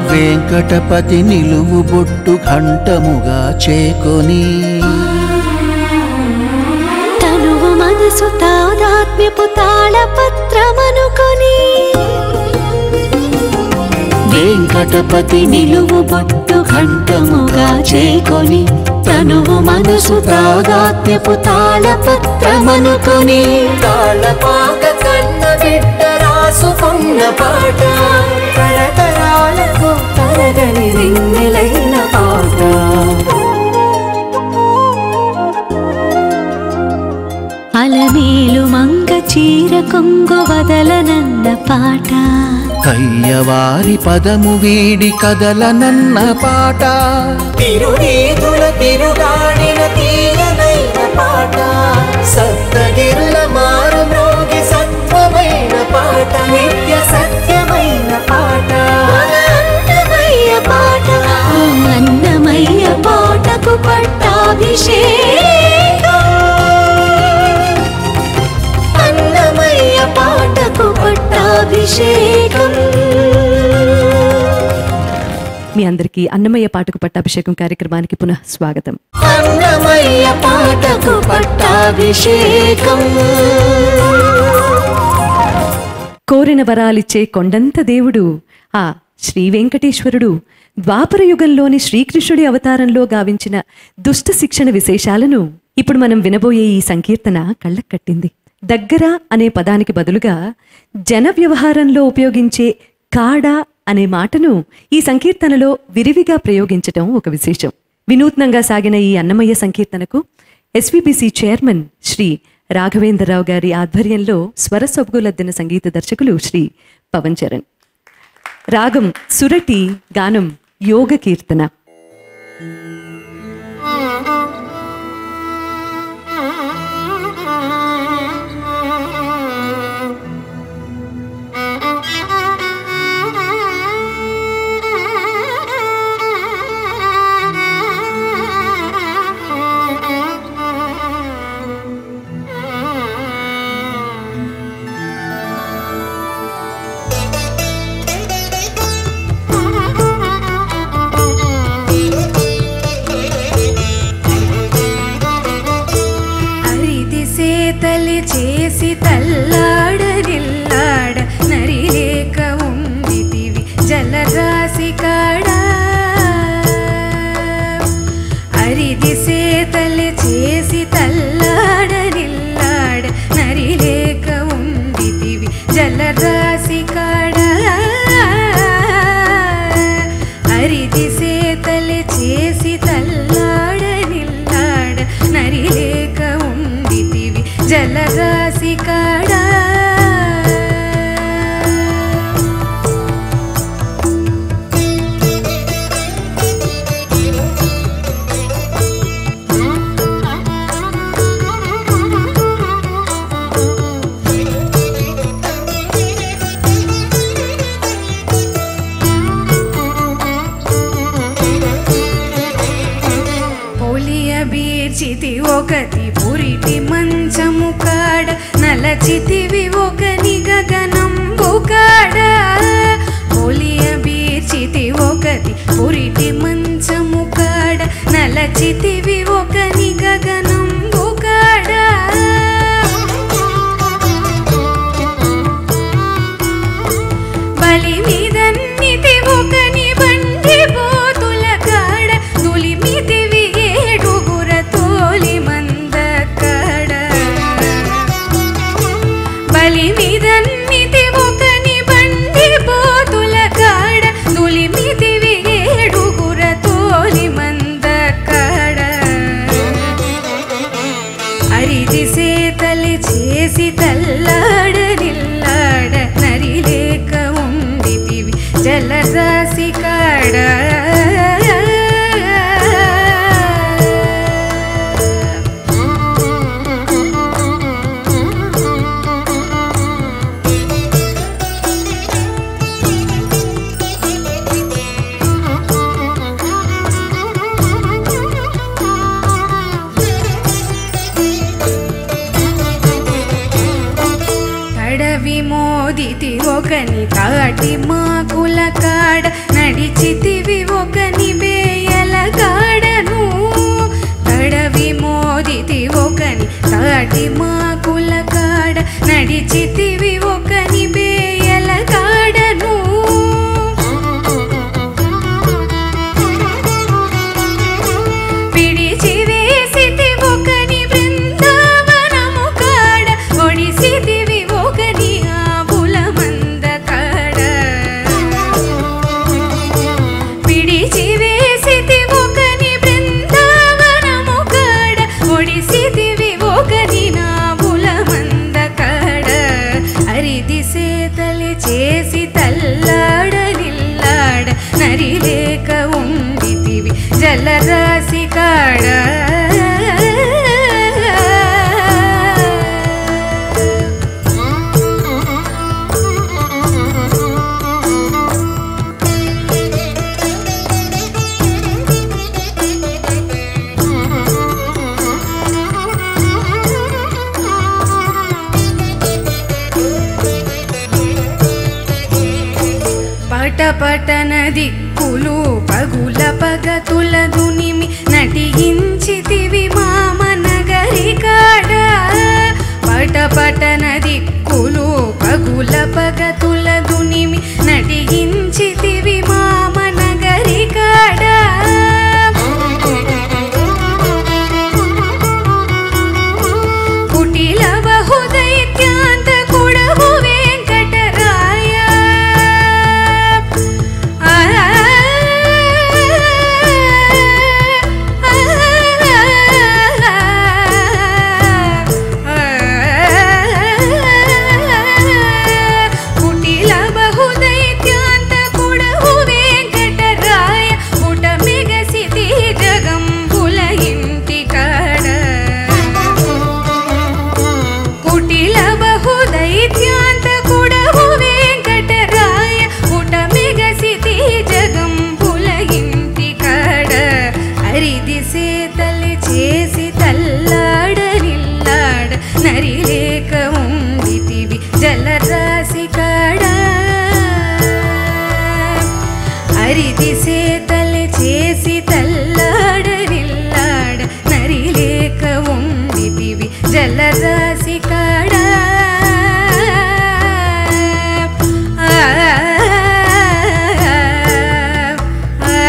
వెంకటపతి నిలువు బొట్టు ఘంటముగా చేకొని తనువు మనసు తాదాత్మ్యపు తాళపత్రమనుకొని వెంకటపతి నిలువు బొట్టు ఘంటముగా చేకొని తనువు మనసు తాదాత్మ్యపు తాళపత్రమనుకొని తాళపాక కన్న బిడ్డ రాసుకున్న పాట తరతరాలకు తరగని రింగిలైన పాట అలమేలు మంగ చీర కొంగు వదలనన్న పాట కయ్యవారి పదము వీడి కదలనన్న పాట తిరునీతుల తిరుగాడిన తీయనైన పాట సప్తగిరుల మారు మ్రోగి సత్వమైన పాట నిత్య సత్యమైన పాట మన అన్నమయ్య పాట ఆ అన్నమయ్య పాటకు పట్టాభిషేకం అన్నమయ్య పాటకు పట్టాభిషేకం మీ అందరికీ అన్నమయ్య పాటకు పట్టాభిషేకం కార్యక్రమానికి పునః స్వాగతం అన్నమయ్య పాటకు పట్టాభిషేకం కోరిన వరాలిచ్చే కొండంత దేవుడు ఆ శ్రీ వెంకటేశ్వరుడు ద్వాపర యుగంలోని శ్రీకృష్ణుడి అవతారంలో గావించిన దుష్ట శిక్షణ విశేషాలను ఇప్పుడు మనం వినబోయే ఈ సంకీర్తన కళ్ళకు కట్టింది దగ్గర అనే పదానికి బదులుగా జన వ్యవహారంలో ఉపయోగించే కాడ అనే మాటను ఈ సంకీర్తనలో విరివిగా ప్రయోగించటం ఒక విశేషం వినూత్నంగా సాగిన ఈ అన్నమయ్య సంకీర్తనకు ఎస్విపిసి చైర్మన్ శ్రీ రాఘవేంద్రరావు గారి ఆధ్వర్యంలో స్వర సొబగులద్దిన సంగీత దర్శకులు శ్రీ పవన్ చరణ్ రాగం సురటి గానం యోగ కీర్తన అరిది సేతలి చేసి తల్లాడ నిల్లాడ నరిలేక ఉండితివి జలరాశి కాడ అరిది సేతలి చేసి తల్లాడ నిల్లాడ నరిలేక ఉండితివి జలరాశి కాడ అరిది సేతలి చేసి తల్లాడ నిల్లాడ నరిలేక ఉండితివి జలరాశి కాడా పోలియ బీర్చితి ఒకటి పురిటి మంచము కాడ నలచితివి ఒకని గగనంబు కాడ పోలియ బీర్చితి ఒకటి పురిటి మంచము కాడ నలచితివి ఒకని గగనంబు కాడ బలి మీదన్నితి ఒకని బండి పోతుల కాడ దులిమితివి ఏడుగుర తోలి మంద కాడ బలి మీదన్నితి ఒకని బండి పోతుల కాడ దులిమితివి ఏడుగుర తోలి మంద కాడ అరిది సేతలి చేసి తల్లాడ నిల్లాడ నరిలేక ఉండితివి జలరాశి కాడ తడవి మోదితి ఒకని తాట తాటి మాకుల కాడ నడిచితివి ఒక నిబేయల కాడను తడవి మోదితి ఒకని తాటి మాకుల కాడ నడిచితివి ఒక నిబేయల కాడను పిడిచి వేసితి ఒకని బృందావనము కాడ ఒడిసితివి ఒకని ఆవుల మంద కాడ పిడిచి వేసితి ఒకని బృందావనము కాడ ఒడిసితివి ఒకని నావుల మంద కాడ అరిది సేతలి చేసి తల్లాడ నిల్లాడ నరిలేక ఉండితివి జలరాశి కాడ పటపటన దిక్కులు పగుల పగతుల దునిమి నటించితివి మామ నగరి కాడ పటపటన దిక్కులు పగుల పగతుల దునిమి నటించితివి మామ నగరి కాడ కుటిల బహుదైత్యాంత కుడవు వెంకటరాయ ఆ కుటిల బహుదైత్యాంత కుడవు వెంకటరాయ పుట మెగసితి జగంబుల ఇంటి కాడ కుటిల బహుదైత్యాంత కుడవు వెంకటరాయ పుట మెగసితి జగంబుల ఇంటి కాడ అరిది సేతలి చేసి తల్లాడ నిల్లాడ నరిలేక ఉండితివి జలరాశి కాడ అరిది సేతలి చేసి తల్లాడ నిల్లాడ నరిలేక ఉండితివి జలరాశి కాడ ఆ, ఆ,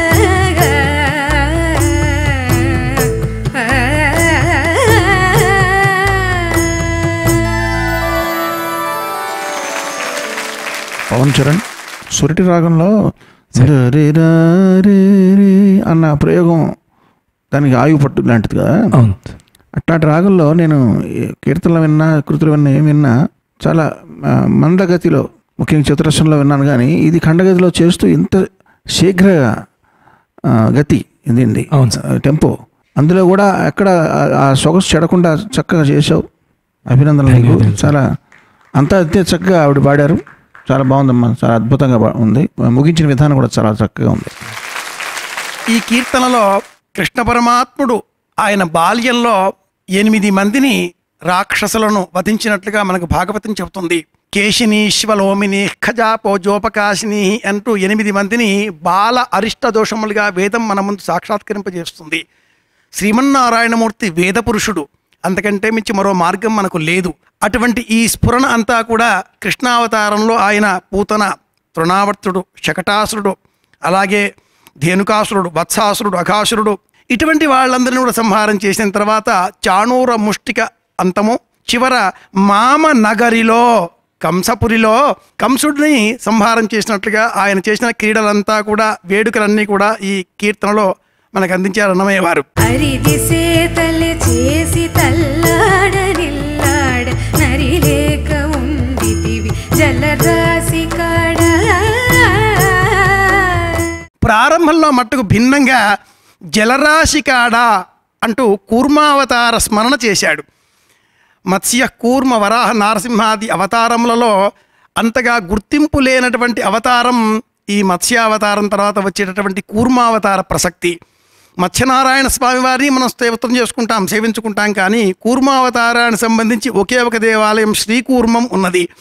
పవన్ చరణ్ సురటి రాగంలో రే రా రే రే అన్న ప్రయోగం దానికి ఆయువు పట్టు లాంటిది కదా అవును అట్లాంటి రాగంలో నేను ఈ కీర్తనలు విన్నా కృతులు విన్నా ఏం విన్నా చాలా ఆ, మందగతిలో ముఖ్యంగా చతురస్రంలో విన్నాను కానీ ఇది ఖండగతిలో చేస్తూ ఇంత శీఘ్ర ఆ, గతి ఇదండి అవును సార్. టెంపో అందులో కూడా ఎక్కడ ఆ- ఆ సొగసు చెడకుండా చక్కగా చేసావు అభినందనలు నీకు ధన్యవాదాలు సార్. చాలా అంతా అంతే చక్కగా ఆవిడ పాడారు చాలా బాగుందమ్మా చాలా అద్భుతంగా బా- ఉంది ముగించిన విధానం కూడా చాలా చక్కగా ఉంది ఈ కీర్తనలో కృష్ణ పరమాత్ముడు ఆయన బాల్యంలో ఎనిమిది మందిని రాక్షసులను వధించినట్లుగా మనకు భాగవతం చెబుతుంది కేశిని శివలోమిని ఖజాపో జోపకాశిని అంటూ ఎనిమిది మందిని బాల అరిష్ట దోషములుగా వేదం మన ముందు సాక్షాత్కరింపజేస్తుంది శ్రీమన్నారాయణమూర్తి వేద పురుషుడు అంతకంటే మించి మరో మార్గం మనకు లేదు అటువంటి ఈ స్ఫురణ అంతా కూడా కృష్ణావతారంలో ఆయన పూతన తృణావర్తుడు శకటాసురుడు అలాగే ధేనుకాసురుడు వత్సాసురుడు అఘాసురుడు ఇటువంటి వాళ్ళందరినీ కూడా సంహారం చేసిన తర్వాత చాణూర ముష్టిక అంతము చివర మామ నగరిలో కంసపురిలో కంసుడిని సంహారం చేసినట్లుగా ఆయన చేసిన క్రీడలంతా కూడా వేడుకలన్నీ కూడా ఈ కీర్తనలో మనకు అందించారు అన్నమయ్య వారు అరిది సేతలు చేసి తల్లాడ నిల్లాడ నరిలేక ఉండితివి జలరాశి కాడ ప్రారంభంలో మట్టుకు భిన్నంగా జలరాశి కాడ అంటూ కూర్మావతార స్మరణ చేశాడు మత్స్య కూర్మ వరాహ నారసింహాది అవతారములలో అంతగా గుర్తింపు లేనటువంటి అవతారం ఈ మత్స్యావతారం తర్వాత వచ్చేటటువంటి కూర్మావతార ప్రసక్తి మత్స్యనారాయణ స్వామి వారిని మనం స్తోత్రం చేసుకుంటాం సేవించుకుంటాం కానీ కూర్మావతారానికి సంబంధించి ఒకే ఒక దేవాలయం శ్రీకూర్మం ఉన్నది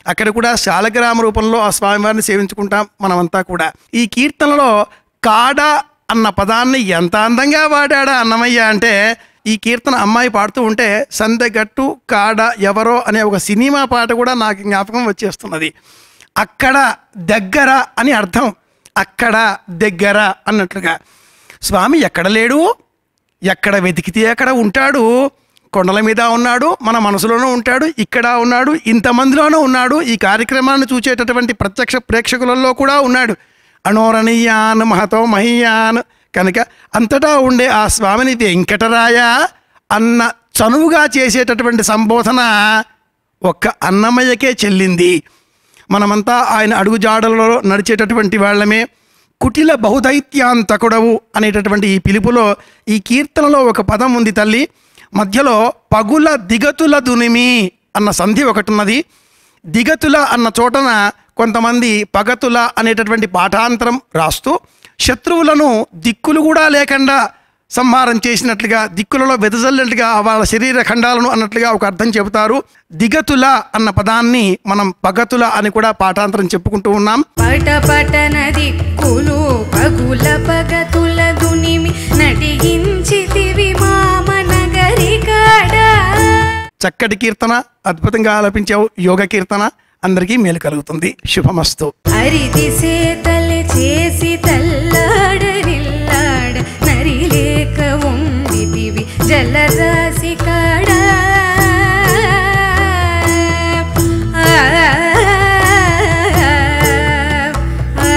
అక్కడ కూడా శాలగ్రామ రూపంలో ఆ స్వామివారిని సేవించుకుంటాం మనమంతా కూడా ఈ కీర్తనలో కాడ అన్న పదాన్ని ఎంత అందంగా వాడాడా అన్నమయ్య అంటే ఈ కీర్తన అమ్మాయి పాడుతూ ఉంటే సందెగట్టు కాడ ఎవరో అనే ఒక సినిమా పాట కూడా నాకు జ్ఞాపకం వచ్చేస్తున్నది అక్కడ దగ్గర అని అర్థం అక్కడ దగ్గర అన్నట్లుగా స్వామి ఎక్కడ లేడు ఎక్కడ వెతికితే అక్కడ ఉంటాడు కొండల మీద ఉన్నాడు మన మనసులోనూ ఉంటాడు ఇక్కడ ఉన్నాడు ఇంతమందిలోనూ ఉన్నాడు ఈ కార్యక్రమాన్ని చూసేటటువంటి ప్రత్యక్ష ప్రేక్షకులలో కూడా ఉన్నాడు అణోరణీయాన్ మహతో మహీయాన్ కనుక అంతటా ఉండే ఆ స్వామిని వెంకటరాయ అన్న చనువుగా చేసేటటువంటి సంబోధన ఒక్క అన్నమయ్యకే చెల్లింది మనమంతా ఆయన అడుగుజాడలలో నడిచేటటువంటి వాళ్ళమే కుటిల బహుదైత్యాంతకుడవు అనేటటువంటి ఈ పిలుపులో ఈ కీర్తనలో ఒక పదం ఉంది తల్లి మధ్యలో పగుల దిగతుల దునిమి అన్న సంధి ఒకటి ఉన్నది దిగతుల అన్న చోటన కొంతమంది పగతుల అనేటటువంటి పాఠాంతరం రాస్తూ శత్రువులను దిక్కులు కూడా లేకుండా సంహారం చేసినట్లుగా దిక్కులలో వెదజల్లినట్లుగా వాళ్ళ శరీర ఖండాలను అన్నట్లుగా ఒక అర్థం చెబుతారు దిగతుల అన్న పదాన్ని మనం పగతుల అని కూడా పాఠాంతరం చెప్పుకుంటూ ఉన్నాం పట పటన దిక్కులు పగుల పగతుల దునిమి నటించితివి మామ నగరి కాడా చక్కటి కీర్తన అద్భుతంగా ఆలపించావు యోగ కీర్తన అందరికీ మేలు కలుగుతుంది శుభమస్తు అరిది సేతలు చేసి తల్లాడ నిల్లాడ నరిలేక ఉండితివి జలరాశి కాడా ఆ, ఆ,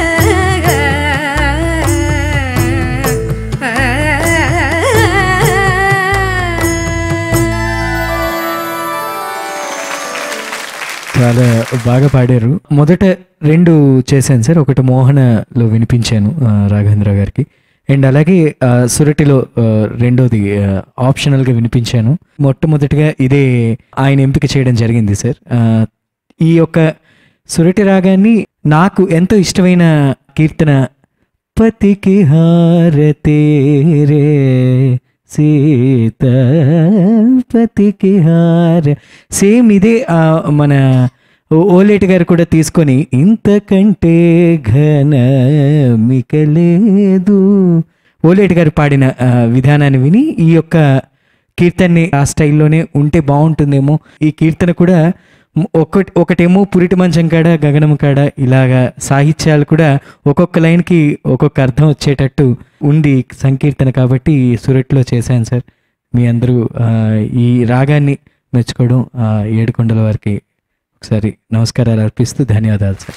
చాలా బాగా పాడారు మొదట రెండు చేశాను సార్ ఒకటి మోహనలో వినిపించాను ఆ, రాఘవేంద్ర గారికి అండ్ అలాగే ఆ, సురటిలో ఆ, రెండోది ఆ, ఆప్షనల్గా వినిపించాను మొట్టమొదటిగా ఇదే ఆయన ఎంపిక చేయడం జరిగింది సార్ ఆ, ఈ యొక్క సురటి రాగాన్ని నాకు ఎంతో ఇష్టమైన కీర్తన పతికి హారతే రే సీత పతికి హార సేమ్ ఇదే ఆ, మన ఓ- ఓలేటి గారు కూడా తీసుకొని ఇంతకంటే ఘన మికలేదు ఓలేటి గారు పాడిన ఆ, విధానాన్ని విని ఈ యొక్క కీర్తనని ఆ స్టైల్లోనే ఉంటే బాగుంటుందేమో ఈ కీర్తన కూడా మ్- ఒకటి ఒకటేమో పురిటి మంచం కాడ గగనం కాడ ఇలాగా సాహిత్యాలు కూడా ఒక్కొక్క లైన్కి ఒక్కొక్క అర్థం వచ్చేటట్టు ఉంది సంకీర్తన కాబట్టి సురట్లో చేశాను సార్ మీ అందరూ ఆ, ఈ రాగాన్ని మెచ్చుకోవడం ఆ, ఏడుకొండల వారికి ఒకసారి నమస్కారాలు అర్పిస్తూ ధన్యవాదాలు సార్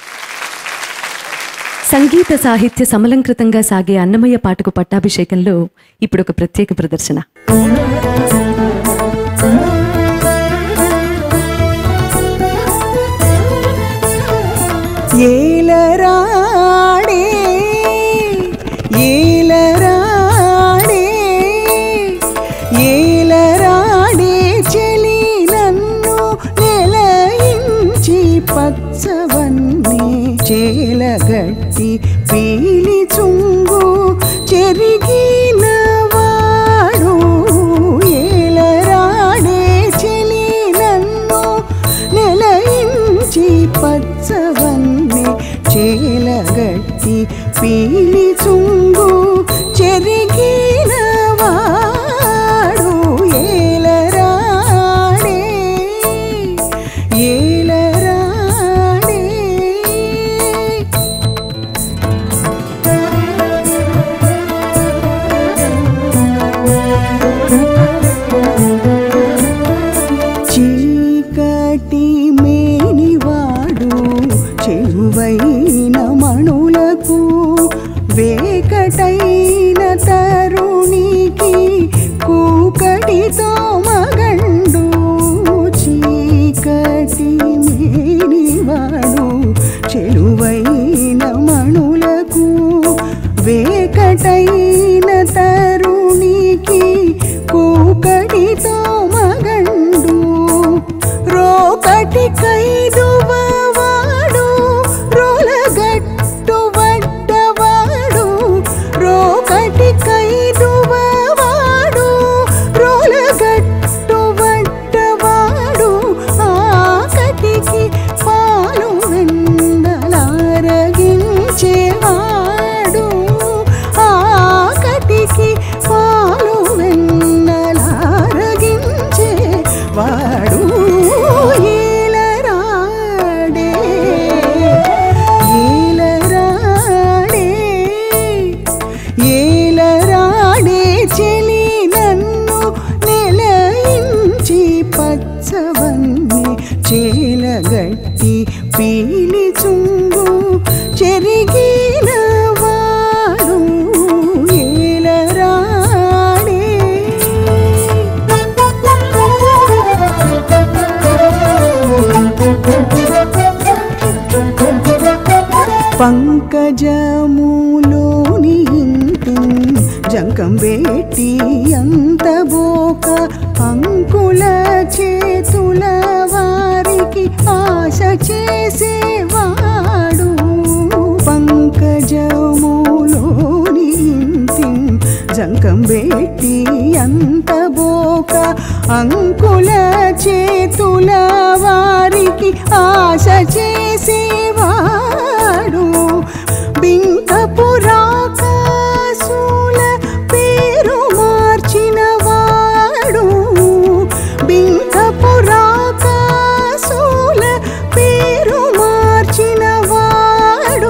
సంగీత సాహిత్య సమలంకృతంగా సాగే అన్నమయ్య పాటకు పట్టాభిషేకంలో ఇప్పుడు ఒక ప్రత్యేక ప్రదర్శన ఏలరాడే ఏలరాడే ఏలరాడే చెలి నన్ను నెలయించి పచ్చవన్నీ చేలగట్టి పీలి చుంగు చెరిగిన వాడు ఏలరాడే చెలి నన్ను నెలయించి పచ్చవన్నీ చేలగట్టి పీలి చుంగు చెరిగిన వాడు ఏలరాడే ఏలరాడే చీకటి మేనివాడు చెలువైన మణులకు వేకటైన తరుణికి కూకటితో మగండు చీకటి మేనివాడు చెలువైన మణులకు వేకటైన తరుణికి కూకటితో మగండు రోకటి కైదువవాడు రోలగొట్టిన పంకజములోని ఇంటిన్ జంకం పెట్టి అంత బోక అంకుల చేతుల వారికి ఆశ చేసేవాడు పంకజములోని ఇంటిన్ జంకం పెట్టి అంత బోక అంకుల చేతుల వారికి ఆశ చేసేవాడు బింకపురాకాసుల పేరు మార్చిన వాడు బింకపురాకాసుల పేరు మార్చిన వాడు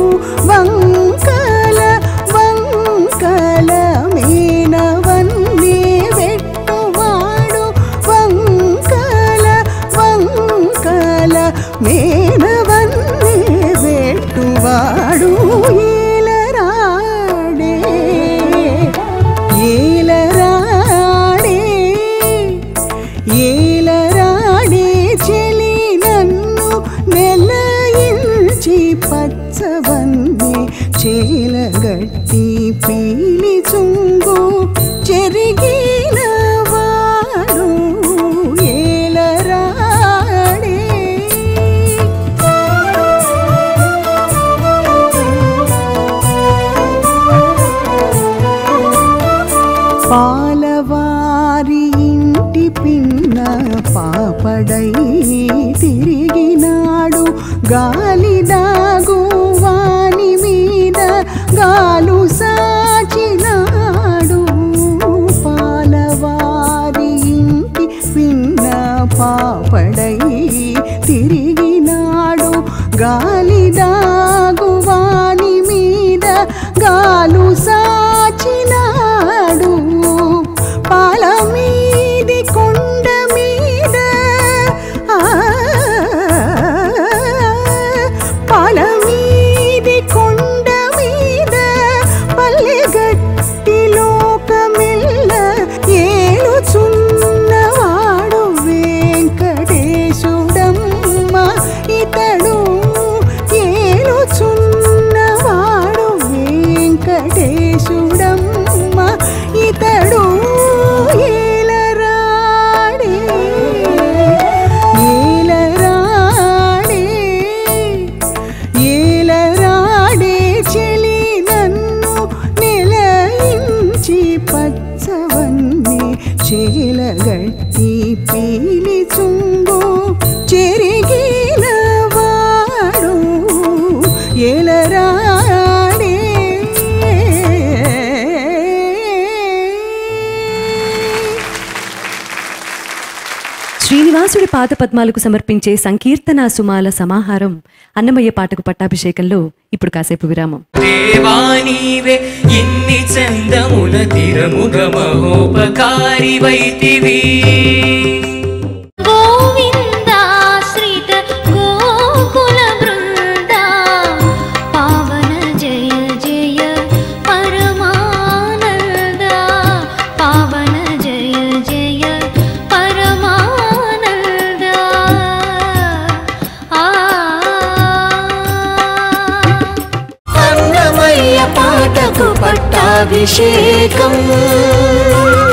వంకల వంకల మీనవన్నీ వెట్టువాడు వంకల వంకల మేనవన్నీ వెట్టువాడు ఏలరాడే ఏలరాడే ఏలరాడే చెలి నన్ను నెలయించి పచ్చవన్నీ చేలగట్టి పీలి చుంగు చెరిగిన వాడు ఏలరాడే పాలవారి ఇంటి పిన్న పాపడై తిరిగినాడు గాలి దాగు వాని మీద గాలు సాచినాడు పాలవారి ఇంటి పిన్న పాపడై తిరిగినాడు గాలి దాగు వాని మీద గాలు సాచినాడు పాల మీది కొండ మీద ఆ, పాల మీది కొండ మీద పల్లెగట్టి లోకమిల్ల ఏలుచున్నవాడు వెంకటేశుడమ్మ ఇతడు ఏలుచున్నవాడు వెంకటేశుడమ్మ ఇతడు ఏలరాడే ఏలరాడే ఏలరాడే చెలి నన్ను నెలయించి పచ్చవన్నీ చేలగట్టి పీలి చుంగు చెరిగిన వాడు ఏలరాడే శ్రీనివాసుడి పాద పద్మాలకు సమర్పించే సంకీర్తన సుమాల సమాహారం అన్నమయ్య పాటకు పట్టాభిషేకంలో ఇప్పుడు కాసేపు విరామం దేవానీవే ఇన్ని చందముల తిరముగ మహోపకారి వైతివి గోవిందాశ్రిత గోకుల బృంద పావన జయ జయ పరమానంద పావన జయ జయ పరమానంద ఆ అన్నమయ్య పాటకు పట్టాభిషేకం